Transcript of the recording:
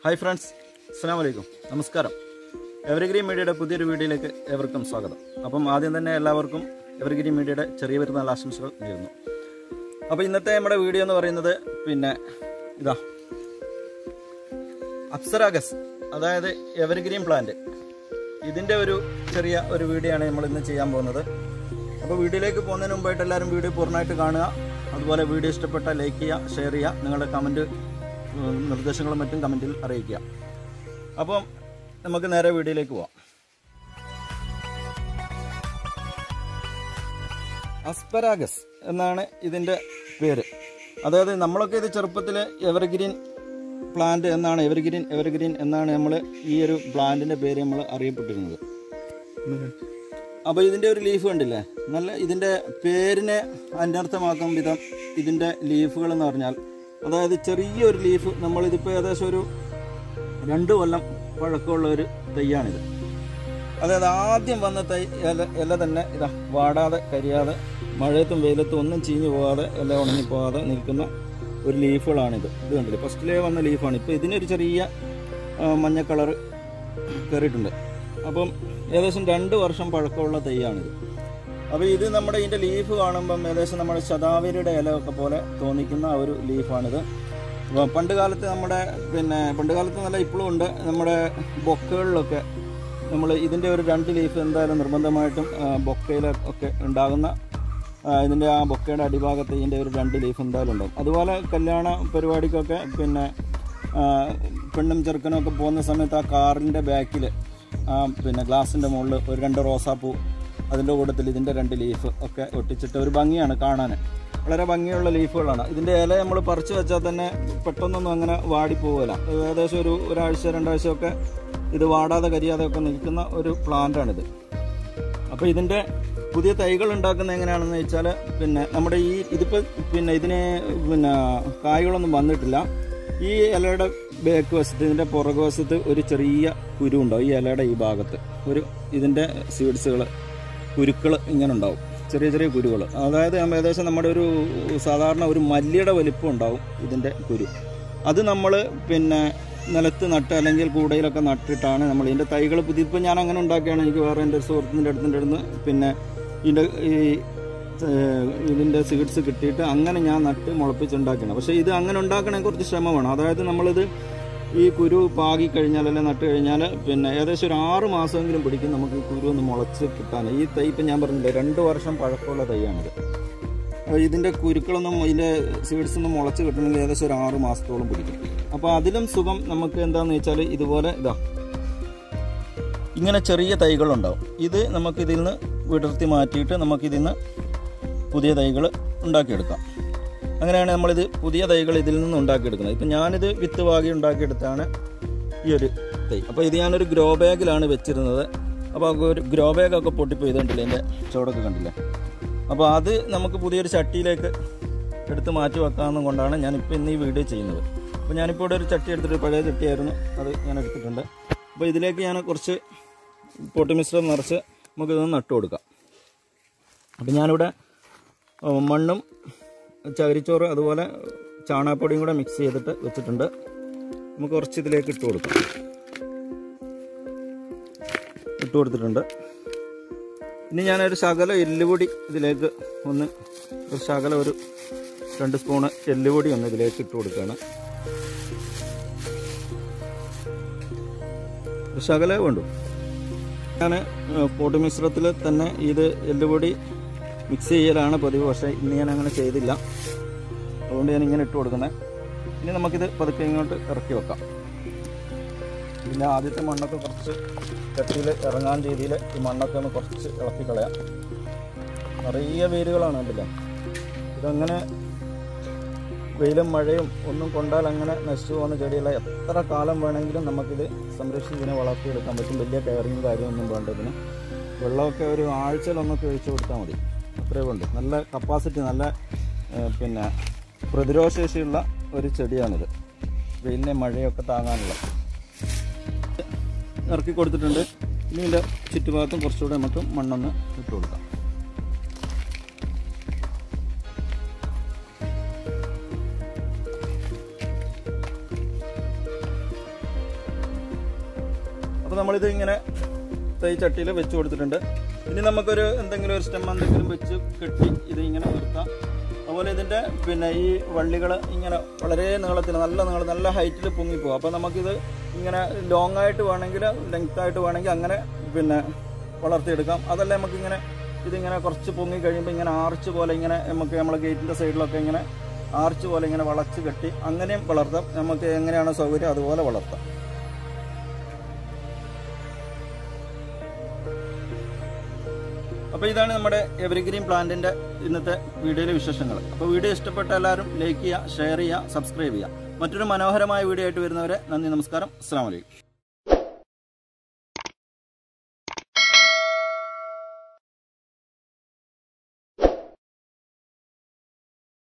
hi friends അസ്സാം വലൈക്കും നമസ്കാരം എവർഗ്രീൻ മീഡിയയുടെ പുതിയൊരു വീഡിയോയിലേക്ക് ഏവർക്കും സ്വാഗതം അപ്പം ആദ്യം തന്നെ എല്ലാവർക്കും എവർഗ്രീൻ മീഡിയയുടെ ചെറിയ പെരുന്നാൾ ആശംസകൾ നേരുന്നു അപ്പോൾ ഇന്നത്തെ നമ്മുടെ വീഡിയോ എന്ന് പറയുന്നത് പിന്നെ ഇതാ അപ്സരാഗസ് അതായത് എവർഗ്രീൻ പ്ലാന്റ് ഇതിൻ്റെ ഒരു ചെറിയ ഒരു വീഡിയോ ആണ് നമ്മൾ ഇന്ന് ചെയ്യാൻ പോകുന്നത് അപ്പോൾ വീഡിയോയിലേക്ക് പോകുന്നതിന് മുമ്പായിട്ട് എല്ലാവരും വീഡിയോ പൂർണ്ണമായിട്ട് കാണുക അതുപോലെ വീഡിയോ ഇഷ്ടപ്പെട്ട ലൈക്ക് ചെയ്യുക ഷെയർ ചെയ്യുക നിങ്ങളുടെ കമൻറ്റ് നിർദ്ദേശങ്ങളും മറ്റും കമൻറ്റിൽ അറിയിക്കുക അപ്പം നമുക്ക് നേരെ വീഡിയോയിലേക്ക് പോവാം അസ്പരാഗസ് എന്നാണ് ഇതിൻ്റെ പേര് അതായത് നമ്മളൊക്കെ ഇത് ചെറുപ്പത്തിൽ എവർഗ്രീൻ പ്ലാന്റ് എന്നാണ് എവർഗ്രീൻ എവർഗ്രീൻ എന്നാണ് നമ്മൾ ഈ ഒരു പ്ലാന്റിൻ്റെ പേര് നമ്മൾ അറിയപ്പെട്ടിരുന്നത് അപ്പോൾ ഇതിൻ്റെ ഒരു ലീഫ് കണ്ടില്ലേ നല്ല ഇതിൻ്റെ പേരിനെ അന്വർത്ഥമാക്കും വിധം ഇതിൻ്റെ ലീഫുകൾ എന്ന് പറഞ്ഞാൽ അതായത് ചെറിയൊരു ലീഫ് നമ്മളിതിപ്പോൾ ഏകദേശം ഒരു രണ്ട് കൊല്ലം പഴക്കമുള്ള ഒരു തൈയാണിത് അതായത് ആദ്യം വന്ന തൈ ഇല ഇല തന്നെ ഇതാ വാടാതെ കരിയാതെ മഴയത്തും വെയിലത്തും ഒന്നും ചീഞ്ഞു പോകാതെ ഇല ഉണങ്ങി പോകാതെ നിൽക്കുന്ന ഒരു ലീഫുകളാണിത് ഇത് കണ്ടില്ലേ ഫസ്റ്റിലേ വന്ന ലീഫാണ് ഇപ്പോൾ ഇതിനൊരു ചെറിയ ആ, മഞ്ഞ കളറ് കയറിയിട്ടുണ്ട് അപ്പം ഏകദേശം രണ്ട് വർഷം പഴക്കമുള്ള തൈയാണിത് അപ്പോൾ ഇത് നമ്മുടെ ഇതിൻ്റെ ലീഫ് കാണുമ്പം ഏകദേശം നമ്മുടെ ശതാവരിയുടെ ഇലയൊക്കെ പോലെ തോന്നിക്കുന്ന ആ ഒരു ലീഫാണിത് അപ്പോൾ പണ്ട് കാലത്ത് നമ്മുടെ പിന്നെ പണ്ട് കാലത്ത് നല്ല ഇപ്പോഴും ഉണ്ട് നമ്മുടെ ബൊക്കകളിലൊക്കെ നമ്മൾ ഇതിൻ്റെ ഒരു രണ്ട് ലീഫ് എന്തായാലും നിർബന്ധമായിട്ടും ആ, ബൊക്കയിലൊക്കെ ഉണ്ടാകുന്ന ആ, ഇതിൻ്റെ ആ ബൊക്കയുടെ അടിഭാഗത്ത് ഇതിൻ്റെ ഒരു രണ്ട് ലീഫ് എന്തായാലും ഉണ്ടാവും അതുപോലെ കല്യാണ പരിപാടിക്കൊക്കെ പിന്നെ ആ, പെണ്ണും ചെറുക്കനും ഒക്കെ പോകുന്ന സമയത്ത് ആ കാറിൻ്റെ ബാക്കിൽ ആ പിന്നെ ഗ്ലാസിൻ്റെ മുകളിൽ ഒരു രണ്ട് റോസാപ്പൂ അതിൻ്റെ കൂട്ടത്തിൽ ഇതിൻ്റെ രണ്ട് ലീഫ് ഒക്കെ ഒട്ടിച്ചിട്ട് ഒരു ഭംഗിയാണ് കാണാൻ വളരെ ഭംഗിയുള്ള ലീഫുകളാണ് ഇതിൻ്റെ ഇല നമ്മൾ പറിച്ചു വെച്ചാൽ തന്നെ പെട്ടെന്നൊന്നും അങ്ങനെ വാടിപ്പോകില്ല ഏകദേശം ഒരു ഒരാഴ്ച രണ്ടാഴ്ച ഒക്കെ ഇത് വാടാതെ കരിയാതെ ഒക്കെ നിൽക്കുന്ന ഒരു പ്ലാന്റാണിത് അപ്പോൾ ഇതിൻ്റെ പുതിയ തൈകൾ ഉണ്ടാക്കുന്നത് എങ്ങനെയാണെന്ന് വെച്ചാൽ പിന്നെ നമ്മുടെ ഈ ഇതിപ്പോൾ പിന്നെ ഇതിന് പിന്നെ കായ്കളൊന്നും വന്നിട്ടില്ല ഈ ഇലയുടെ ബാക്ക് വശത്ത് ഇതിൻ്റെ പുറകു വശത്ത് ഒരു ചെറിയ കുരു ഉണ്ടാവും ഈ ഇലയുടെ ഈ ഭാഗത്ത് ഒരു ഇതിൻ്റെ സീഡ്സുകൾ കുരുക്കൾ ഇങ്ങനെ ഉണ്ടാവും ചെറിയ ചെറിയ കുരുകൾ അതായത് നമ്മ- ഏകദേശം നമ്മുടെ ഒരു സാധാരണ ഒരു മല്ലിയുടെ വലിപ്പം ഉണ്ടാവും ഇതിൻ്റെ കുരു അത് നമ്മൾ പിന്നെ നിലത്ത് നട്ട് അല്ലെങ്കിൽ കൂടയിലൊക്കെ നട്ടിട്ടാണ് നമ്മൾ ഇതിൻ്റെ തൈകൾ പുതിയ ഇപ്പം ഞാൻ അങ്ങനെ ഉണ്ടാക്കിയാണ് എനിക്ക് വേറെ എൻ്റെ ഒരു സുഹൃത്തിൻ്റെ അടുത്തിൻ്റെ അടുത്ത് പിന്നെ ഇതിൻ്റെ ഈ ഏഹ്, ഇതിൻ്റെ സീഡ്സ് കിട്ടിയിട്ട് അങ്ങനെ ഞാൻ നട്ട് മുളപ്പിച്ചുണ്ടാക്കണം പക്ഷേ ഇത് അങ്ങനെ ഉണ്ടാക്കണേ കുറച്ച് ശ്രമം വേണം അതായത് നമ്മളിത് ഈ കുരു പാകി കഴിഞ്ഞാൽ അല്ലെങ്കിൽ നട്ട് കഴിഞ്ഞാൽ പിന്നെ ഏകദേശം ഒരു ആറ് മാസമെങ്കിലും പിടിക്കും നമുക്ക് ഈ കുരു ഒന്ന് മുളച്ച് കിട്ടാൻ ഈ തൈ ഇപ്പം ഞാൻ പറഞ്ഞില്ലേ രണ്ട് വർഷം പഴക്കമുള്ള തൈയാണിത് അപ്പോൾ ഇതിൻ്റെ കുരുക്കളൊന്നും ഇതിൻ്റെ സീഡ്സ് ഒന്നും മുളച്ച് കിട്ടണമെങ്കിൽ ഏകദേശം ഒരു ആറ് മാസത്തോളം പിടിക്കും അപ്പോൾ അതിലും സുഖം നമുക്ക് എന്താണെന്ന് വെച്ചാൽ ഇതുപോലെ ഇതാ ഇങ്ങനെ ചെറിയ തൈകളുണ്ടാവും ഇത് നമുക്ക് ഇതിൽ നിന്ന് വിടർത്തി മാറ്റിയിട്ട് നമുക്കിതിൽ നിന്ന് പുതിയ തൈകൾ ഉണ്ടാക്കിയെടുക്കാം അങ്ങനെയാണ് നമ്മളിത് പുതിയ തൈകൾ ഇതിൽ നിന്ന് ഉണ്ടാക്കിയെടുക്കുന്നത് ഇപ്പം ഞാനിത് വിത്ത് വാങ്ങി ഉണ്ടാക്കിയെടുത്താണ് ഈ ഒരു തൈ അപ്പോൾ ഇത് ഞാനൊരു ഗ്രോ ബാഗിലാണ് വെച്ചിരുന്നത് അപ്പോൾ ആ ഒരു ഗ്രോ ബാഗൊക്കെ പൊട്ടിപ്പോയി ഇതുണ്ടല്ലേ എൻ്റെ ചോടൊക്കെ കണ്ടില്ലേ അപ്പോൾ അത് നമുക്ക് പുതിയൊരു ചട്ടിയിലേക്ക് എടുത്ത് മാറ്റി വെക്കാമെന്നും കൊണ്ടാണ് ഞാനിപ്പോൾ ഇന്ന് ഈ വീഡിയോ ചെയ്യുന്നത് അപ്പോൾ ഞാനിപ്പോൾ ഇവിടെ ഒരു ചട്ടി എടുത്തിട്ട് പഴയ ചട്ടിയായിരുന്നു അത് ഞാൻ എടുത്തിട്ടുണ്ട് അപ്പോൾ ഇതിലേക്ക് ഞാൻ കുറച്ച് പൊട്ടി മിശ്രം നിറച്ച് നമുക്കിതൊന്ന് നട്ടു കൊടുക്കാം അപ്പം ഞാനിവിടെ ആ, മണ്ണും ചകിരിച്ചോറ് അതുപോലെ ചാണകപ്പൊടിയും കൂടെ മിക്സ് ചെയ്തിട്ട് വെച്ചിട്ടുണ്ട് നമുക്ക് കുറച്ച് ഇതിലേക്ക് ഇട്ട് കൊടുക്കാം ഇട്ട് കൊടുത്തിട്ടുണ്ട് ഇനി ഞാനൊരു ശകല എല്ലുപൊടി ഇതിലേക്ക് ഒന്ന് ഒരു ശകല ഒരു രണ്ട് സ്പൂണ് എല്ലുപൊടി ഒന്ന് ഇതിലേക്ക് ഇട്ട് കൊടുക്കുകയാണ് ഒരു ശകലേ വേണ്ടു ഞാൻ പൊടി മിശ്രത്തിൽ തന്നെ ഇത് എല്ലുപൊടി മിക്സ് ചെയ്യലാണ് പതിവ് പക്ഷേ ഇന്ന് ഞാൻ അങ്ങനെ ചെയ്തില്ല അതുകൊണ്ട് ഞാൻ ഇങ്ങനെ ഇട്ട് കൊടുക്കുന്നത് ഇനി നമുക്കിത് പതുക്കെ ഇങ്ങോട്ട് ഇറക്കി വെക്കാം പിന്നെ ആദ്യത്തെ മണ്ണൊക്കെ കുറച്ച് ചട്ടിയിൽ ഇറങ്ങാൻ രീതിയിൽ ഈ മണ്ണൊക്കെ ഒന്ന് കുറച്ച് ഇളക്കി കളയാം നിറയെ വേരുകളാണ് കണ്ടില്ലേ ഇതങ്ങനെ വെയിലും മഴയും ഒന്നും കൊണ്ടാൽ അങ്ങനെ നശിച്ചു പോകുന്ന ചെടിയല്ല എത്ര കാലം വേണമെങ്കിലും നമുക്കിത് സംരക്ഷിച്ച് ഇതിനെ വളർത്തിയെടുക്കാൻ പറ്റും വലിയ കെയറിങ്ങും കാര്യമൊന്നും വേണ്ട ഇതിന് വെള്ളമൊക്കെ ഒരു ആഴ്ചയിലൊന്നൊക്കെ ഒഴിച്ചു കൊടുത്താൽ മതി അത്രയും ഉണ്ട് നല്ല കപ്പാസിറ്റി നല്ല ഏഹ്, പിന്നെ പ്രതിരോധശേഷിയുള്ള ഒരു ചെടിയാണിത് വെയിലിനെ മഴയൊക്കെ താങ്ങാനുള്ള ഇറക്കി കൊടുത്തിട്ടുണ്ട് ഇനി ഇതിൻ്റെ ചുറ്റുഭാഗത്തും കുറച്ചുകൂടെ നമുക്ക് മണ്ണൊന്ന് ഇട്ട് കൊടുക്കാം അപ്പോൾ നമ്മളിത് ഇങ്ങനെ തൈ ചട്ടിയിൽ വെച്ച് കൊടുത്തിട്ടുണ്ട് ഇനി നമുക്കൊരു എന്തെങ്കിലും ഒരു സ്റ്റെം എന്തെങ്കിലും വെച്ച് കെട്ടി ഇത് ഇങ്ങനെ നിർത്താം അതുപോലെ ഇതിൻ്റെ പിന്നെ ഈ വള്ളികൾ ഇങ്ങനെ വളരെ നീളത്തിൽ നല്ല നീളം നല്ല ഹൈറ്റിൽ പൊങ്ങിപ്പോകും അപ്പോൾ നമുക്കിത് ഇങ്ങനെ ലോങ് ആയിട്ട് വേണമെങ്കിൽ ലെങ്ത് ആയിട്ട് വേണമെങ്കിൽ അങ്ങനെ പിന്നെ വളർത്തിയെടുക്കാം അതല്ല നമുക്കിങ്ങനെ ഇതിങ്ങനെ കുറച്ച് പൊങ്ങി കഴിയുമ്പോൾ ഇങ്ങനെ ആർച്ച് പോലെ ഇങ്ങനെ നമുക്ക് നമ്മളെ ഗേറ്റിൻ്റെ സൈഡിലൊക്കെ ഇങ്ങനെ ആർച്ച് പോലെ ഇങ്ങനെ വളച്ച് കെട്ടി അങ്ങനെയും വളർത്താം നമുക്ക് എങ്ങനെയാണോ സൗകര്യം അതുപോലെ വളർത്താം അപ്പോൾ ഇതാണ് നമ്മുടെ എവറിഗ്രീൻ പ്ലാന്റിന്റെ ഇന്നത്തെ വീഡിയോയിലെ വിശേഷങ്ങൾ അപ്പോൾ വീഡിയോ ഇഷ്ടപ്പെട്ട എല്ലാവരും ലൈക്ക് ചെയ്യുക ഷെയർ ചെയ്യുക സബ്സ്ക്രൈബ് ചെയ്യുക മറ്റൊരു മനോഹരമായ വീഡിയോ ആയിട്ട് വരുന്നവരെ നന്ദി നമസ്കാരം അസ്സാം വലൈക്കും